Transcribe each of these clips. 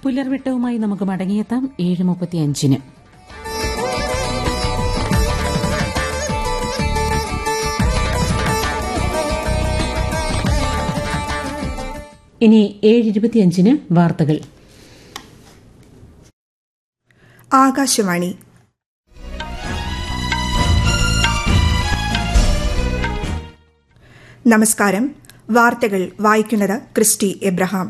പുലർവെട്ടവുമായി നമുക്ക് മടങ്ങിയെത്താം ഏഴ് മുപ്പത്തിയഞ്ചിന് ഇനി ഏഴ് ഇരുപത്തിയഞ്ചിന് വാർത്തകൾ ആകാശവാണി നമസ്കാരം വാർത്തകൾ വായിക്കുന്നത് ക്രിസ്റ്റി എബ്രഹാം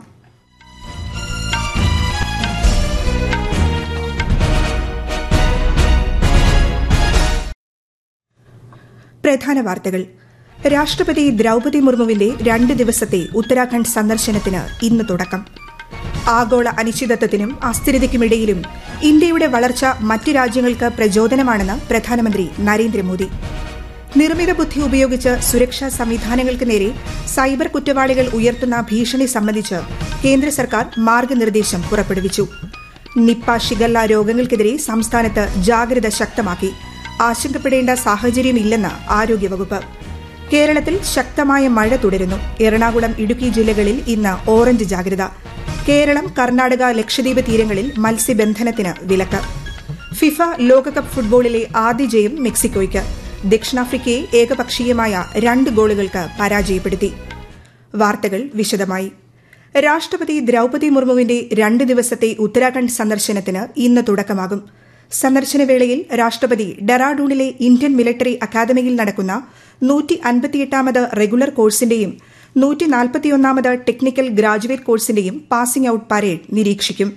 പ്രധാന വാർത്തകൾ രാഷ്ട്രപതി ദ്രൌപതി മുർമുവിന്റെ രണ്ട് ദിവസത്തെ ഉത്തരാഖണ്ഡ് സന്ദർശനത്തിന് ഇന്ന് തുടക്കം ആഗോള അനിശ്ചിതത്വത്തിനും അസ്ഥിരതയ്ക്കുമിടയിലും ഇന്ത്യയുടെ വളർച്ച മറ്റ് രാജ്യങ്ങൾക്ക് പ്രചോദനമാണെന്ന് പ്രധാനമന്ത്രി നരേന്ദ്രമോദി നിർമ്മിത ബുദ്ധി ഉപയോഗിച്ച് സുരക്ഷാ സംവിധാനങ്ങൾക്ക് നേരെ സൈബർ കുറ്റവാളികൾ ഉയർത്തുന്ന ഭീഷണി സംബന്ധിച്ച് കേന്ദ്ര സർക്കാർ മാർഗനിർദ്ദേശം പുറപ്പെടുവിച്ചു നിപ്പ ഷിഗല്ല രോഗങ്ങൾക്കെതിരെ സംസ്ഥാനത്ത് ജാഗ്രത ശക്തമാക്കി ആശങ്കപ്പെടേണ്ട സാഹചര്യമില്ലെന്ന് ആരോഗ്യവകുപ്പ് കേരളത്തിൽ ശക്തമായ മഴ തുടരുന്നു എറണാകുളം ഇടുക്കി ജില്ലകളിൽ ഇന്ന് ഓറഞ്ച് ജാഗ്രത കേരളം കർണാടക ലക്ഷദ്വീപ് തീരങ്ങളിൽ മത്സ്യബന്ധനത്തിന് വിലക്ക് ഫിഫ ലോകകപ്പ് ഫുട്ബോളിലെ ആദ്യ ജയം മെക്സിക്കോയ്ക്ക് ദക്ഷിണാഫ്രിക്കയെ ഏകപക്ഷീയമായ രണ്ട് ഗോളുകൾക്ക് പരാജയപ്പെടുത്തി വാർത്തകൾ വിശദമായി രാഷ്ട്രപതി ദ്രൌപതി മുർമുവിന്റെ രണ്ട് ദിവസത്തെ ഉത്തരാഖണ്ഡ് സന്ദർശനത്തിന് ഇന്ന് തുടക്കമാകും സന്ദർശനവേളയിൽ രാഷ്ട്രപതി ഡെറാഡൂണിലെ ഇന്ത്യൻ മിലിറ്ററി അക്കാദമിയിൽ നടക്കുന്ന നൂറ്റി അൻപത്തിയെട്ടാമത് റെഗുലർ കോഴ്സിന്റെയും നൂറ്റി നാൽപ്പത്തിയൊന്നാമത് ടെക്നിക്കൽ ഗ്രാജുവേറ്റ് കോഴ്സിന്റെയും പാസിംഗ് ഔട്ട് പരേഡ് നിരീക്ഷിക്കും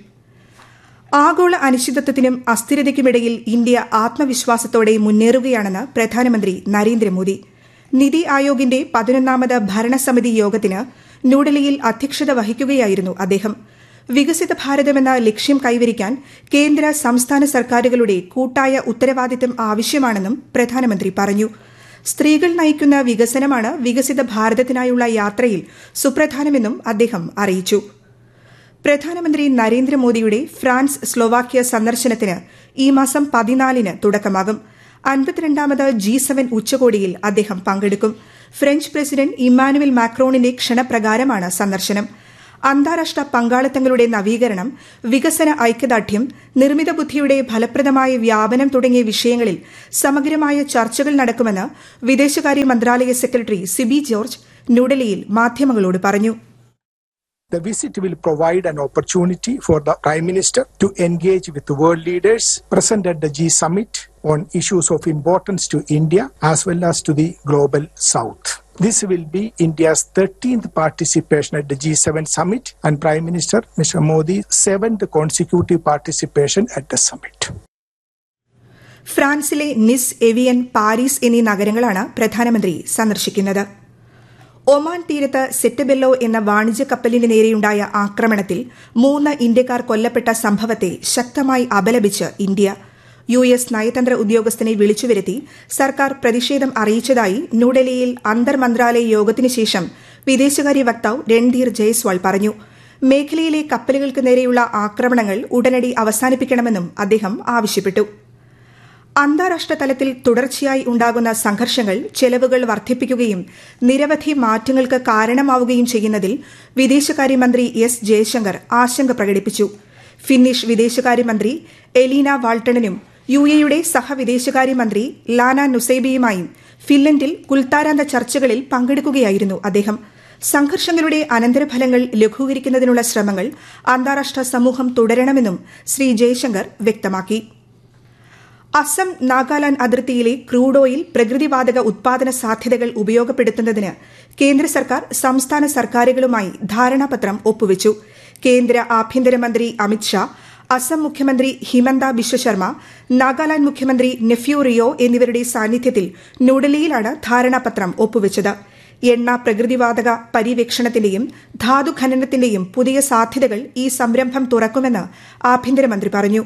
ആഗോള അനിശ്ചിതത്വത്തിനും അസ്ഥിരതയ്ക്കുമിടയിൽ ഇന്ത്യ ആത്മവിശ്വാസത്തോടെ മുന്നേറുകയാണെന്ന് പ്രധാനമന്ത്രി നരേന്ദ്രമോദി നിതി ആയോഗിന്റെ പതിനൊന്നാമത് ഭരണസമിതി യോഗത്തിന് ന്യൂഡൽഹിയിൽ അധ്യക്ഷത വഹിക്കുകയായിരുന്നു അദ്ദേഹം വികസിത ഭാരതമെന്ന ലക്ഷ്യം കൈവരിക്കാൻ കേന്ദ്ര സംസ്ഥാന സർക്കാരുകളുടെ കൂട്ടായ ഉത്തരവാദിത്തം ആവശ്യമാണെന്നും പ്രധാനമന്ത്രി പറഞ്ഞു സ്ത്രീകൾ നയിക്കുന്ന വികസനമാണ് വികസിത ഭാരതത്തിനായുള്ള യാത്രയിൽ സുപ്രധാനമെന്നും അദ്ദേഹം അറിയിച്ചു പ്രധാനമന്ത്രി നരേന്ദ്രമോദിയുടെ ഫ്രാൻസ് സ്ലോവാക്യ സന്ദർശനത്തിന് ഈ മാസം പതിനാലിന് തുടക്കമാകും അൻപത്തിരണ്ടാമത് ജി സെവൻ ഉച്ചകോടിയിൽ അദ്ദേഹം പങ്കെടുക്കും ഫ്രഞ്ച് പ്രസിഡന്റ് ഇമ്മാനുവൽ മാക്രോണിന്റെ ക്ഷണപ്രകാരമാണ് സന്ദർശനം അന്താരാഷ്ട്ര പങ്കാളിത്തങ്ങളുടെ നവീകരണം വികസന ഐക്യദാർഢ്യം നിർമ്മിത ബുദ്ധിയുടെ ഫലപ്രദമായ വ്യാപനം തുടങ്ങിയ വിഷയങ്ങളിൽ സമഗ്രമായ ചർച്ചകൾ നടക്കുമെന്ന് വിദേശകാര്യ മന്ത്രാലയ സെക്രട്ടറി സിബി ജോർജ് ന്യൂഡൽഹിയിൽ മാധ്യമങ്ങളോട് പറഞ്ഞു The visit will provide an opportunity for the Prime Minister to engage with world leaders present at the G Summit on issues of importance to India as well as to the global South. This will be India's 13th participation at the G7 summit and Prime Minister Mr. Modi's seventh consecutive participation at the summit. ഫ്രാൻസിലെ നിസ് avian Paris എന്നീ നഗരങ്ങളാണ് പ്രധാനമന്ത്രി സന്ദർശിക്കുന്നത് Oman തീരത്ത് Settebello എന്ന വാണിജ്യ കപ്പലിന് നേരെയുണ്ടായ ആക്രമണത്തിൽ മൂന്ന് ഇന്ത്യക്കാർ കൊല്ലപ്പെട്ട സംഭവത്തെ ശക്തമായി അപലപിച്ച് ഇന്ത്യ യു എസ് നയതന്ത്ര ഉദ്യോഗസ്ഥനെ വിളിച്ചുവരുത്തി സർക്കാർ പ്രതിഷേധം അറിയിച്ചതായി ന്യൂഡൽഹിയിൽ അന്തർ മന്ത്രാലയ യോഗത്തിനു ശേഷം വിദേശകാര്യ വക്താവ് രൺധീർ ജയ്സ്വാൾ പറഞ്ഞു മേഖലയിലെ കപ്പലുകൾക്ക് നേരെയുള്ള ആക്രമണങ്ങൾ ഉടനടി അവസാനിപ്പിക്കണമെന്നും അദ്ദേഹം ആവശ്യപ്പെട്ടു അന്താരാഷ്ട്ര തലത്തിൽ തുടർച്ചയായി ഉണ്ടാകുന്ന സംഘർഷങ്ങൾ ചെലവുകൾ വർദ്ധിപ്പിക്കുകയും നിരവധി മാറ്റങ്ങൾക്ക് കാരണമാവുകയും ചെയ്യുന്നതിൽ വിദേശകാര്യമന്ത്രി എസ് ജയശങ്കർ ആശങ്ക പ്രകടിപ്പിച്ചു ഫിന്നിഷ് വിദേശകാര്യമന്ത്രി എലീന വാൾട്ടണനും യു എയുടെ സഹവിദേശകാര്യമന്ത്രി ലാന നുസൈബിയുമായും ഫിൻലൻഡിൽ കുൽത്താരാന്ത ചർച്ചകളിൽ പങ്കെടുക്കുകയായിരുന്നു അദ്ദേഹം സംഘർഷങ്ങളുടെ അനന്തരഫലങ്ങൾ ലഘൂകരിക്കുന്നതിനുള്ള ശ്രമങ്ങൾ അന്താരാഷ്ട്ര സമൂഹം തുടരണമെന്നും ശ്രീ ജയശങ്കർ വ്യക്തമാക്കി അസം നാഗാലാന്റ് അതിർത്തിയിലെ ക്രൂഡ് ഓയിൽ പ്രകൃതിവാതക ഉത്പാദന സാധ്യതകൾ ഉപയോഗപ്പെടുത്തുന്നതിന് കേന്ദ്ര സർക്കാർ സംസ്ഥാന സർക്കാരുകളുമായി ധാരണാപത്രം ഒപ്പുവച്ചു കേന്ദ്ര ആഭ്യന്തരമന്ത്രി അമിത്ഷാ അസം മുഖ്യമന്ത്രി ഹിമന്ത ബിശ്വ ശർമ്മ നാഗാലാന്റ് മുഖ്യമന്ത്രി നെഫ്യൂ റിയോ എന്നിവരുടെ സാന്നിധ്യത്തിൽ ന്യൂഡൽഹിയിലാണ് ധാരണാപത്രം ഒപ്പുവച്ചത് എണ്ണ പ്രകൃതിവാതക പര്യവേക്ഷണത്തിന്റെയും ധാതു ഖനനത്തിന്റെയും പുതിയ സാധ്യതകൾ ഈ സംരംഭം തുറക്കുമെന്ന് ആഭ്യന്തരമന്ത്രി പറഞ്ഞു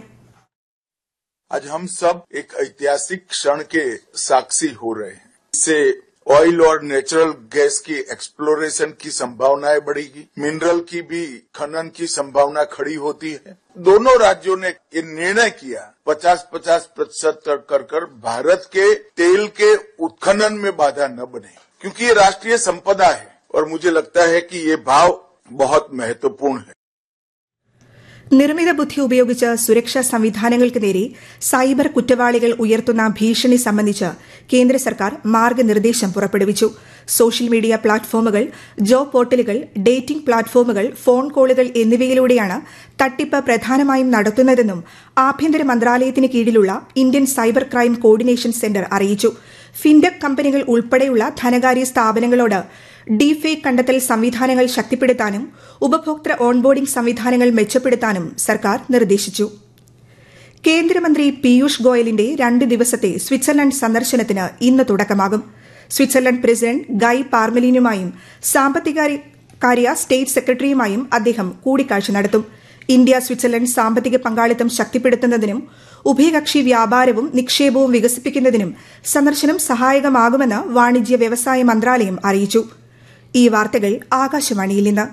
आज हम सब एक ऐतिहासिक क्षण के साक्षी हो रहे हैं इससे ऑयल और नेचुरल गैस की एक्सप्लोरेशन की संभावनाएं बढ़ेगी मिनरल की भी खनन की संभावना खड़ी होती है दोनों राज्यों ने ये निर्णय किया 50-50 प्रतिशत कर कर भारत के तेल के उत्खनन में बाधा न बने क्योंकि ये राष्ट्रीय संपदा है और मुझे लगता है कि ये भाव बहुत महत्वपूर्ण है നിർമ്മിത ബുദ്ധി ഉപയോഗിച്ച് സുരക്ഷാ സംവിധാനങ്ങൾക്ക് നേരെ സൈബർ കുറ്റവാളികൾ ഉയർത്തുന്ന ഭീഷണി സംബന്ധിച്ച് കേന്ദ്ര സർക്കാർ മാർഗനിർദ്ദേശം പുറപ്പെടുവിച്ചു സോഷ്യൽ മീഡിയ പ്ലാറ്റ്ഫോമുകൾ ജോബ് പോർട്ടലുകൾ ഡേറ്റിംഗ് പ്ലാറ്റ്ഫോമുകൾ ഫോൺ കോളുകൾ എന്നിവയിലൂടെയാണ് തട്ടിപ്പ് പ്രധാനമായും നടത്തുന്നതെന്നും ആഭ്യന്തര മന്ത്രാലയത്തിന് കീഴിലുള്ള Indian cyber crime coordination centre അറിയിച്ചു ഫിൻടെക് കമ്പനികൾ ഉൾപ്പെടെയുള്ള ധനകാര്യ സ്ഥാപനങ്ങളോട് ഡീഫേക്ക് കണ്ടെത്തൽ സംവിധാനങ്ങൾ ശക്തിപ്പെടുത്താനും ഉപഭോക്തൃ ഓൺബോർഡിംഗ് സംവിധാനങ്ങൾ മെച്ചപ്പെടുത്താനും സർക്കാർ നിർദ്ദേശിച്ചു കേന്ദ്രമന്ത്രി പീയൂഷ് ഗോയലിന്റെ രണ്ട് ദിവസത്തെ സ്വിറ്റ്സർലൻഡ് സന്ദർശനത്തിന് ഇന്ന് തുടക്കമാകും സ്വിറ്റ്സർലൻഡ് പ്രസിഡന്റ് ഗൈ പാർമലിനുമായും സാമ്പത്തികാര്യ സ്റ്റേറ്റ് സെക്രട്ടറിയുമായും അദ്ദേഹം കൂടിക്കാഴ്ച നടത്തും ഇന്ത്യ സ്വിറ്റ്സർലൻഡ് സാമ്പത്തിക പങ്കാളിത്തം ശക്തിപ്പെടുത്തുന്നതിനും ഉഭയകക്ഷി വ്യാപാരവും നിക്ഷേപവും വികസിപ്പിക്കുന്നതിനും സന്ദർശനം സഹായകമാകുമെന്ന് വാണിജ്യ വ്യവസായ മന്ത്രാലയം അറിയിച്ചു ഈ വാർത്തകൾ ആകാശവാണിയിൽ നിന്ന്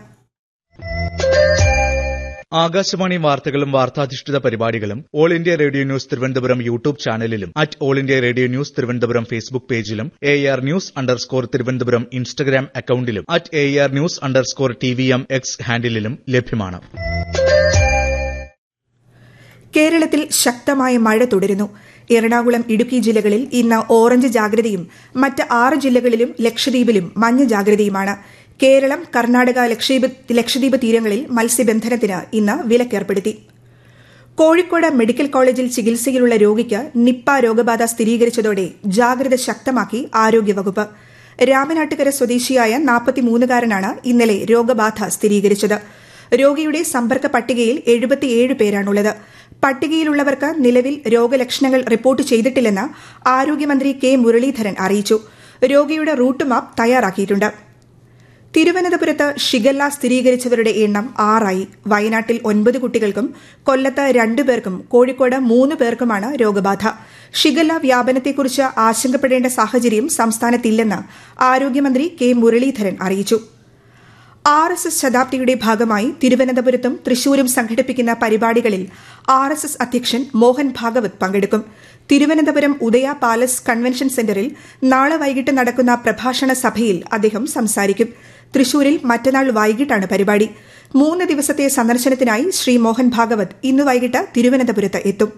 ആകാശവാണി വാർത്തകളും വാർത്താധിഷ്ഠിത പരിപാടികളും All India Radio News Thiruvananthapuram YouTube ചാനലിലും at All India Radio News Thiruvananthapuram Facebook പേജിലും A R news underscore Thiruvananthapuram Instagram അക്കൌണ്ടിലും at A R news underscore T V M X ഹാൻഡിലും ലഭ്യമാണ് കേരളത്തിൽ ശക്തമായ മഴ തുടരുന്നു എറണാകുളം ഇടുക്കി ജില്ലകളിൽ ഇന്ന് ഓറഞ്ച് ജാഗ്രതയും മറ്റ് ആറ് ജില്ലകളിലും ലക്ഷദ്വീപിലും മഞ്ഞ ജാഗ്രതയുമാണ് കേരളം കർണാടക ലക്ഷദ്വീപ് തീരങ്ങളിൽ മത്സ്യബന്ധനത്തിന് ഇന്ന് വിലക്കേർപ്പെടുത്തി കോഴിക്കോട് മെഡിക്കൽ കോളേജിൽ ചികിത്സയിലുള്ള രോഗിക്ക് നിപ്പ രോഗബാധ സ്ഥിരീകരിച്ചതോടെ ജാഗ്രത ശക്തമാക്കി ആരോഗ്യവകുപ്പ് രാമനാട്ടുകര സ്വദേശിയായ നാൽപ്പത്തിമൂന്നുകാരനാണ് ഇന്നലെ രോഗബാധ സ്ഥിരീകരിച്ചത് രോഗിയുടെ സമ്പർക്ക പട്ടികയിൽ എഴുപത്തിയേഴ് പേരാണുള്ളത് പട്ടികയിലുള്ളവർക്ക് നിലവിൽ രോഗലക്ഷണങ്ങൾ റിപ്പോർട്ട് ചെയ്തിട്ടില്ലെന്ന് ആരോഗ്യമന്ത്രി കെ മുരളീധരൻ അറിയിച്ചു രോഗിയുടെ റൂട്ട് മാപ്പ് തയ്യാറാക്കിയിട്ടുണ്ട് തിരുവനന്തപുരത്ത് ഷിഗല്ല സ്ഥിരീകരിച്ചവരുടെ എണ്ണം ആറായി വയനാട്ടിൽ ഒൻപത് കുട്ടികൾക്കും കൊല്ലത്ത് രണ്ടു പേർക്കും കോഴിക്കോട് മൂന്ന് പേർക്കുമാണ് രോഗബാധ ഷിഗല്ല വ്യാപനത്തെക്കുറിച്ച് ആശങ്കപ്പെടേണ്ട സാഹചര്യം സംസ്ഥാനത്തില്ലെന്ന് ആരോഗ്യമന്ത്രി കെ മുരളീധരൻ അറിയിച്ചു ആർ എസ് എസ് ശതാബ്ദിയുടെ ഭാഗമായി തിരുവനന്തപുരത്തും തൃശൂരും സംഘടിപ്പിക്കുന്ന പരിപാടികളിൽ ആർ എസ് എസ് അധ്യക്ഷൻ മോഹൻ ഭാഗവത് പങ്കെടുക്കും തിരുവനന്തപുരം ഉദയ പാലസ് കൺവെൻഷൻ സെന്ററിൽ നാളെ വൈകിട്ട് നടക്കുന്ന പ്രഭാഷണ സഭയിൽ അദ്ദേഹം സംസാരിക്കും തൃശൂരിൽ മറ്റന്നാൾ വൈകിട്ടാണ് പരിപാടി മൂന്ന് ദിവസത്തെ സന്ദർശനത്തിനായി ശ്രീ മോഹൻ ഭാഗവത് ഇന്ന് വൈകിട്ട് തിരുവനന്തപുരത്ത് എത്തും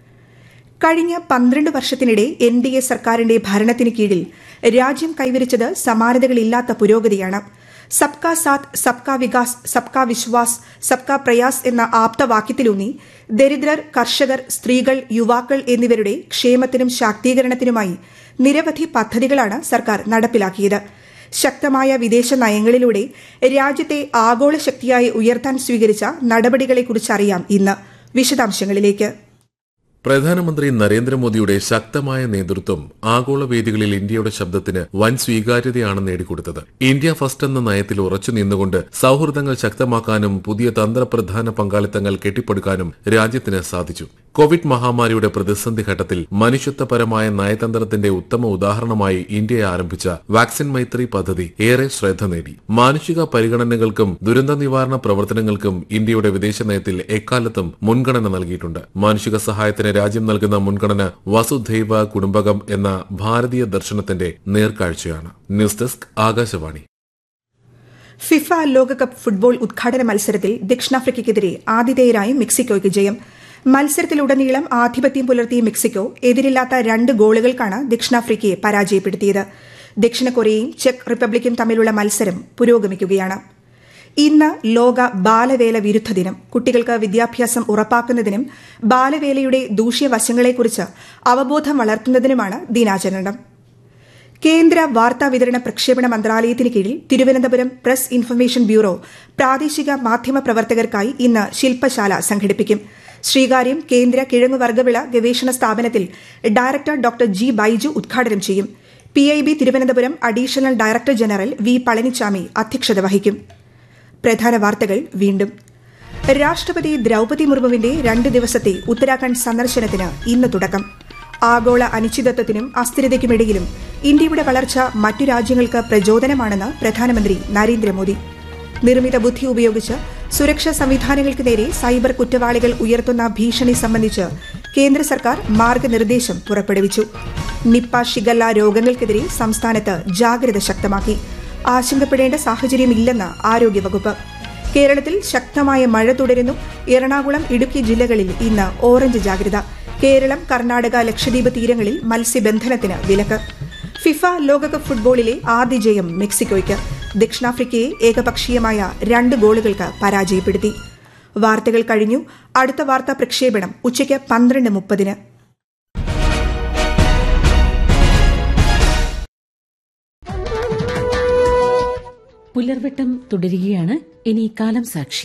കഴിഞ്ഞ പന്ത്രണ്ട് വർഷത്തിനിടെ എൻ ഡി എ സർക്കാരിന്റെ ഭരണത്തിന് കീഴിൽ രാജ്യം കൈവരിച്ചത് സമാനതകളില്ലാത്ത പുരോഗതിയാണ് സബ്കാ സാത്ത് സബ്കാ വികാസ് സബ്കാ വിശ്വാസ് സബ്കാ പ്രയാസ് എന്ന ആപ്തവാക്യത്തിലൂന്നി ദരിദ്രർ കർഷകർ സ്ത്രീകൾ യുവാക്കൾ എന്നിവരുടെ ക്ഷേമത്തിനും ശാക്തീകരണത്തിനുമായി നിരവധി പദ്ധതികളാണ് സർക്കാർ നടപ്പിലാക്കിയത് ശക്തമായ വിദേശ നയങ്ങളിലൂടെ രാജ്യത്തെ ആഗോള ശക്തിയായി ഉയർത്താൻ സ്വീകരിച്ച നടപടികളെക്കുറിച്ചറിയാം ഇന്ന് വിശദാംശങ്ങളിലേക്ക് പ്രധാനമന്ത്രി നരേന്ദ്രമോദിയുടെ ശക്തമായ നേതൃത്വം ആഗോള വേദികളിൽ ഇന്ത്യയുടെ ശബ്ദത്തിന് വൻ സ്വീകാര്യതയാണ് നേടിക്കൊടുത്തത് ഇന്ത്യ ഫസ്റ്റ് എന്ന നയത്തിൽ ഉറച്ചു നിന്നുകൊണ്ട് സൌഹൃദങ്ങൾ ശക്തമാക്കാനും പുതിയ തന്ത്രപ്രധാന പങ്കാളിത്തങ്ങൾ കെട്ടിപ്പടുക്കാനും രാജ്യത്തിന് സാധിച്ചു കോവിഡ് മഹാമാരിയുടെ പ്രതിസന്ധി ഘട്ടത്തിൽ മനുഷ്യത്വപരമായ നയതന്ത്രത്തിന്റെ ഉത്തമ ഉദാഹരണമായി ഇന്ത്യ ആരംഭിച്ച വാക്സിൻ മൈത്രി പദ്ധതി ഏറെ ശ്രദ്ധ നേടി മാനുഷിക പരിഗണനകൾക്കും ദുരന്ത നിവാരണ പ്രവർത്തനങ്ങൾക്കും ഇന്ത്യയുടെ വിദേശ നയത്തിൽ എക്കാലത്തും മുൻഗണന നൽകിയിട്ടുണ്ട് മാനുഷിക സഹായത്തിന് രാജ്യം നൽകുന്ന മുൻഗണന വസുധൈവ കുടുംബകം എന്ന ഭാരതീയ ദർശനത്തിന്റെ നേർക്കാഴ്ചയാണ് ന്യൂസ് ഡെസ്ക് ആകാശവാണി ഫിഫ ലോകകപ്പ് ഫുട്ബോൾ ഉദ്ഘാടന മത്സരത്തിൽ ദക്ഷിണാഫ്രിക്കയ്ക്കെതിരെ ആതിഥേയരായ മെക്സിക്കോയ്ക്ക് ജയം മത്സരത്തിലുടനീളം ആധിപത്യം പുലർത്തിയ മെക്സിക്കോ എതിരില്ലാത്ത രണ്ട് ഗോളുകൾക്കാണ് ദക്ഷിണാഫ്രിക്കയെ പരാജയപ്പെടുത്തിയത് ദക്ഷിണ കൊറിയയും ചെക്ക് റിപ്പബ്ലിക്കും തമ്മിലുള്ള മത്സരം പുരോഗമിക്കുകയാണ് ഇന്ന് ലോക ബാലവേല വിരുദ്ധ ദിനം കുട്ടികൾക്ക് വിദ്യാഭ്യാസം ഉറപ്പാക്കുന്നതിനും ബാലവേലയുടെ ദൂഷ്യവശങ്ങളെക്കുറിച്ച് അവബോധം വളർത്തുന്നതിനുമാണ് ദിനാചരണം കേന്ദ്ര വാർത്താ വിതരണ പ്രക്ഷേപണ മന്ത്രാലയത്തിന് കീഴിൽ തിരുവനന്തപുരം പ്രസ് ഇൻഫർമേഷൻ ബ്യൂറോ പ്രാദേശിക മാധ്യമ പ്രവർത്തകർക്കായി ഇന്ന് ശില്പശാല സംഘടിപ്പിക്കും ശ്രീകാര്യം കേന്ദ്ര കിഴങ്ങുവർഗ്ഗവിള ഗവേഷണ സ്ഥാപനത്തിൽ ഡയറക്ടർ ഡോക്ടർ ജി ബൈജു ഉദ്ഘാടനം ചെയ്യും P I B Thiruvananthapuram additional director general V Palanichami അധ്യക്ഷത വഹിക്കും പ്രധാന വാർത്തകൾ വീണ്ടും രാഷ്ട്രപതി ദ്രൌപതി മുർമുവിന്റെ രണ്ട് ദിവസത്തെ ഉത്തരാഖണ്ഡ് സന്ദർശനത്തിന് ഇന്ന് തുടക്കം ആഗോള അനിശ്ചിതത്വത്തിനും അസ്ഥിരതയ്ക്കുമിടയിലും ഇന്ത്യയുടെ വളർച്ച മറ്റു രാജ്യങ്ങൾക്ക് പ്രചോദനമാണെന്ന് പ്രധാനമന്ത്രി നരേന്ദ്രമോദി നിർമ്മിത ബുദ്ധി ഉപയോഗിച്ച് സുരക്ഷാ സംവിധാനങ്ങൾക്ക് നേരെ സൈബർ കുറ്റവാളികൾ ഉയർത്തുന്ന ഭീഷണി സംബന്ധിച്ച് കേന്ദ്ര സർക്കാർ മാർഗനിർദ്ദേശം പുറപ്പെടുവിച്ചു നിപ്പ ഷിഗല്ല രോഗങ്ങൾക്കെതിരെ സംസ്ഥാനത്ത് ജാഗ്രത ശക്തമാക്കി ആശങ്കപ്പെടേണ്ട സാഹചര്യമില്ലെന്ന് ആരോഗ്യവകുപ്പ് കേരളത്തിൽ ശക്തമായ മഴ തുടരുന്നു എറണാകുളം ഇടുക്കി ജില്ലകളിൽ ഇന്ന് ഓറഞ്ച് ജാഗ്രത കേരളം കർണാടക ലക്ഷദ്വീപ് തീരങ്ങളിൽ മത്സ്യബന്ധനത്തിന് വിലക്ക് ഫിഫ ലോകകപ്പ് ഫുട്ബോളിലെ ആദ്യ ജയം മെക്സിക്കോയ്ക്ക് ദക്ഷിണാഫ്രിക്കയെ ഏകപക്ഷീയമായ രണ്ട് ഗോളുകൾക്ക് പരാജയപ്പെടുത്തി വാർത്തകൾ കഴിഞ്ഞു അടുത്ത വാർത്താ പ്രക്ഷേപണം ഉച്ചയ്ക്ക് പന്ത്രണ്ട് മുപ്പതിന് പുലർവെട്ടം തുടരുകയാണ് ഇനി കാലം സാക്ഷി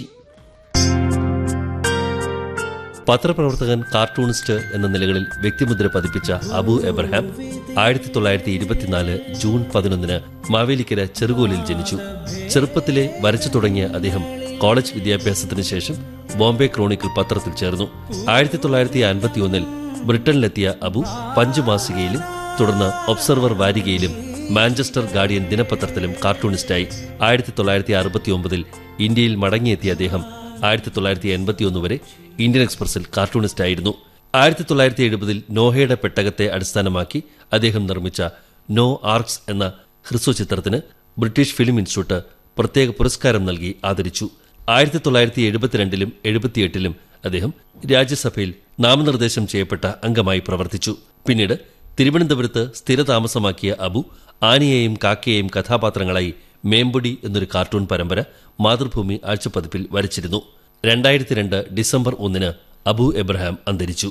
പത്രപ്രവർത്തകൻ കാർട്ടൂണിസ്റ്റ് എന്ന നിലകളിൽ വ്യക്തിമുദ്ര പതിപ്പിച്ച അബു എബ്രഹാം ആയിരത്തി തൊള്ളായിരത്തി ഇരുപത്തിനാല് ജൂൺ പതിനൊന്നിന് മാവേലിക്കര ചെറുകോലിൽ ജനിച്ചു ചെറുപ്പത്തിലെ വരച്ചു തുടങ്ങിയ അദ്ദേഹം കോളേജ് വിദ്യാഭ്യാസത്തിന് ശേഷം ബോംബെ ക്രോണിക്കിൾ പത്രത്തിൽ ചേർന്നു ആയിരത്തി തൊള്ളായിരത്തി അൻപത്തിയൊന്നിൽ ബ്രിട്ടനിലെത്തിയ അബു പഞ്ച് മാസികയിലും തുടർന്ന് ഒബ്സർവർ വാരികയിലും മാഞ്ചസ്റ്റർ ഗാർഡിയൻ ദിനപത്രത്തിലും കാർട്ടൂണിസ്റ്റായി ആയിരത്തി തൊള്ളായിരത്തി അറുപത്തിയൊമ്പതിൽ ഇന്ത്യയിൽ മടങ്ങിയെത്തിയ അദ്ദേഹം ആയിരത്തി തൊള്ളായിരത്തി എൺപത്തിയൊന്ന് വരെ ഇന്ത്യൻ എക്സ്പ്രസിൽ കാർട്ടൂണിസ്റ്റായിരുന്നു ആയിരത്തി തൊള്ളായിരത്തി എഴുപതിൽ നോഹയുടെ പെട്ടകത്തെ അടിസ്ഥാനമാക്കി അദ്ദേഹം നിർമ്മിച്ച നോ ആർക്സ് എന്ന ഹ്രസ്വചിത്രത്തിന് ബ്രിട്ടീഷ് ഫിലിം ഇൻസ്റ്റിറ്റ്യൂട്ട് പ്രത്യേക പുരസ്കാരം നൽകി ആദരിച്ചു ആയിരത്തി തൊള്ളായിരത്തി എഴുപത്തിരണ്ടിലും എഴുപത്തിയെട്ടിലും അദ്ദേഹം രാജ്യസഭയിൽ നാമനിർദ്ദേശം ചെയ്യപ്പെട്ട അംഗമായി പ്രവർത്തിച്ചു പിന്നീട് തിരുവനന്തപുരത്ത് സ്ഥിരതാമസമാക്കിയ അബു ആനയെയും കാക്കയെയും കഥാപാത്രങ്ങളായി മേമ്പൊടി എന്നൊരു കാർട്ടൂൺ പരമ്പര മാതൃഭൂമി ആഴ്ചപ്പതിപ്പിൽ വരച്ചിരുന്നു രണ്ടായിരത്തി രണ്ട് ഡിസംബർ ഒന്നിന് അബു എബ്രഹാം അന്തരിച്ചു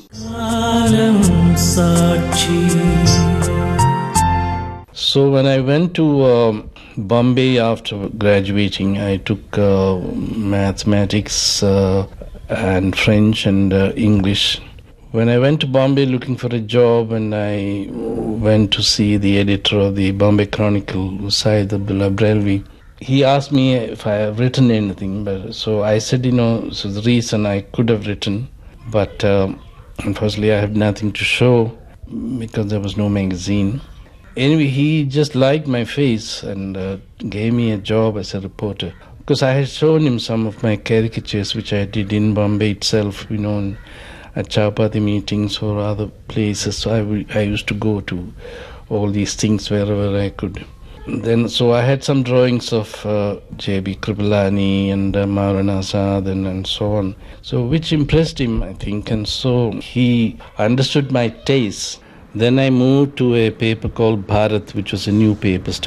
So when I went to um, Bombay after graduating, I took uh, mathematics uh, and French and uh, English. When I went to Bombay looking for a job, and I went to see the editor of the Bombay Chronicle, Syed Abdullah Brelvi, he asked me if I have written anything. But so I said, you know, so the reason I could have written, but um, unfortunately I have nothing to show because there was no magazine. Anyway, he just liked my face and uh, gave me a job as a reporter. Because I had shown him some of my caricatures, which I did in Bombay itself, you know, in- at Chapati meetings or other places. So I, w- I used to go to all these things wherever I could. Then, so I had some drawings of uh, J.B. Kripalani and uh, Maulana Azad and, and so on. So, which impressed him, I think, and so he understood my taste. Then I moved to a paper called Bharat, which was a new paper